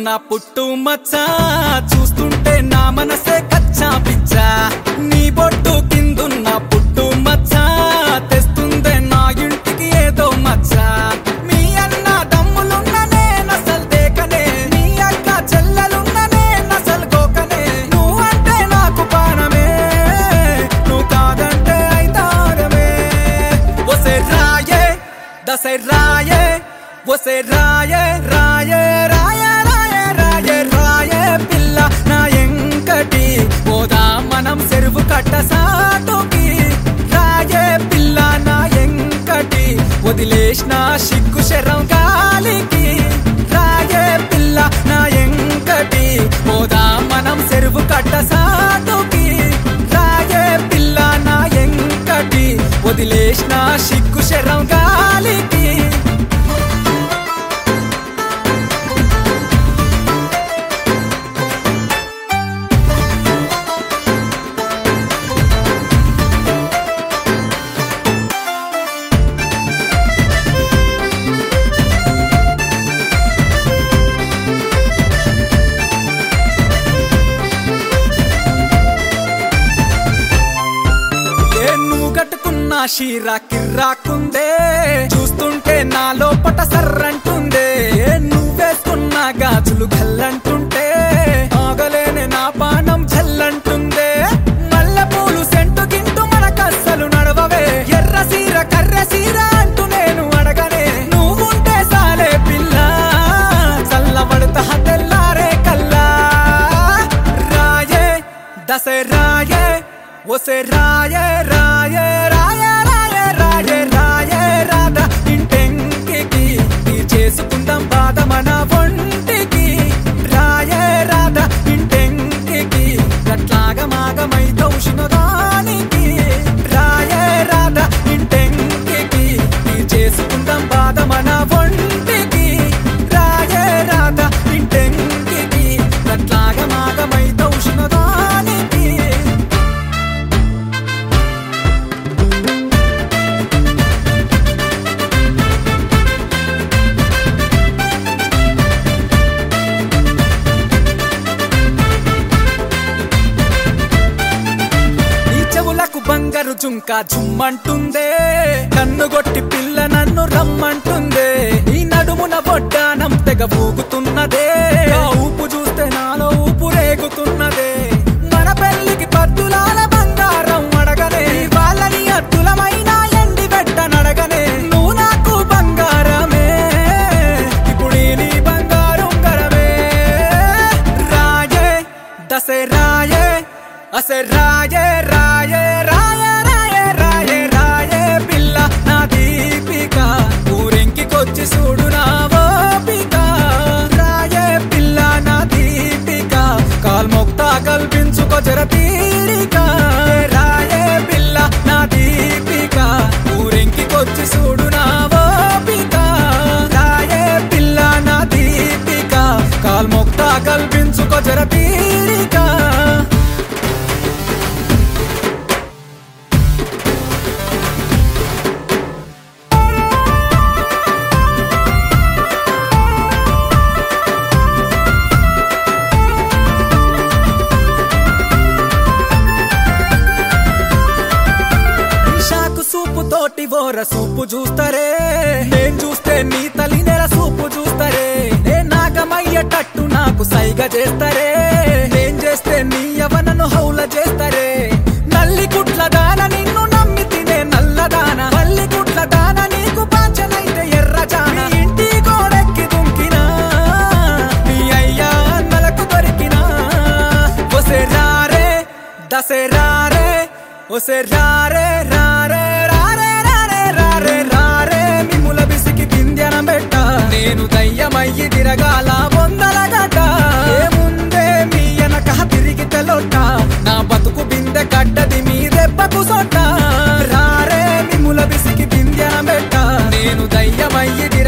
కిందున్న పుట్టు మచ్చ చూస్తుంటే నా మనసే కచ్చా పిచ్చా నీ బొట్టు కిందున్న పుట్టు మచ్చ తెస్తుందే నా ఇంటికి ఏదో మచ్చ మీ అన్న దమ్ములున్ననే నసల్ దేకనే నీ అక్క చెల్లెలున్ననే నసల్ గోకనే నువ్వంటే నాకు పానమే నువ్వు కాదంటే అయితారమే ఒసే రాయే దసే రాయే ఒసే రాయే రాయే రాయే రాయే రాయే రాయే పిల్ల నా ఎంకటి పోదా మనం చెరువు కట్ట సాటుకి రాయే పిల్ల నా ఎంకటి వదిలేసిన సిగ్గు శరం గాలికి రాయే పిల్ల నా ఎంకటి పోదా మనం చెరువు కట్ట సాటుకి రాయే పిల్ల నా ఎంకటి వదిలేసిన సిగ్గు శరం గాలికి ఏ నువ్వు కట్టుకున్న షీరా కిర్రాకుందే చూస్తుంటే నా లోపట సర్రంటుందే ఏ నువ్వేసుకున్న గాజులు గల్లంటుంటే ఆగలేని నా పానం జల్లంటుందే మల్లె పూలు సెంటు గింటు మనకస్సలు నడవవే ఎర్ర సీర కర్రె సీర అంటూ నేను అడగనే నువ్వుంటే సాలే పిల్ల చల్లబడతా తెల్లారే కల్లా రాయే దసే రాయే ఒసే రాయే రాయే రాయే రాయే రాయే రాయే రాధా ఇంటెంకికి నీ చేసుకుందాం బాధ మన ఒంటికి రాయే రాధా ఇంటెంకికి గట్లాగా మాగమై కౌశిన దానికి రాయే రాధా ఇంటెంకికి నీ చేసుకుందాం బాధ మన ఒంటికి రాయే రాధా ఇంటెంకికి గట్లాగా మాగమై కౌశిన దానికి ఈ చెవులకు బంగారు జుంక జుమ్మంటుందే కన్ను కొట్టి పిల్ల నన్ను రమ్మంటుందే ఈ నడుమున బొడ్డానం తెగ ఊగుతున్నదే ఆ ఊపు చూస్తే నాలో ఊపు రేగుతున్నదే మన పెళ్లికి పద్దులాల బంగారం అడగనే వాళ్ళని అద్దులమైన ఎండి పెట్ట నడగనే నువ్వు నాకు బంగారమే ఇప్పుడు ఈ నీ బంగారం గరమే రాయే దసే రాయే అసే రాయే రాయే రాయే రాయే రాయే రాయే పిల్ల నా దీపిక ఊరింకికొచ్చి చూడు నా ఓపిక రాయే పిల్ల నా దీపిక కాల్మొక్తా కల్పించుకో జర తీరిక రాయే పిల్ల నా దీపిక ఊరింకికొచ్చి చూడు నా ఓపిక రాయే పిల్ల నా దీపిక కాల్మొక్తా కల్పించుకో జర తీరిక షాకు సూపు తోటి ఓర సూపు చూస్తారే నేను చూస్తే నీ తల్లి నెల సూపు చూస్తారే నే నాగమయ్యేటట్టు నాకు సైగ చేస్తారే నేను చేస్తే నీ యవనను హౌల చేస్తారే నల్లి కుట్ల దాన నిన్ను నమ్మి తినే నల్లదాన మల్లి కుట్ల దాన నీకు పాచనైతే ఎర్రజాన నీ ఇంటి గోడెక్కి దుంకినా నీ అయ్యా అన్నలకు దొరికినా ఒసే రారే దసే రారే ఒసే రారే రారే రారే రారే రారే రారే మిమ్ముల బిసికి బింద్యన బెట్ట నేను దయ్యమయ్యి తిరగాల బొందల గట ఏముందే మీ వెనక తిరిగి తెలొట్ట నా బతుకు బిందె కట్టది మీ దెబ్బకు సొట్ట రారే మిమ్ముల బిసికి బింద్యన బెట్ట నేను దయ్యమయ్యి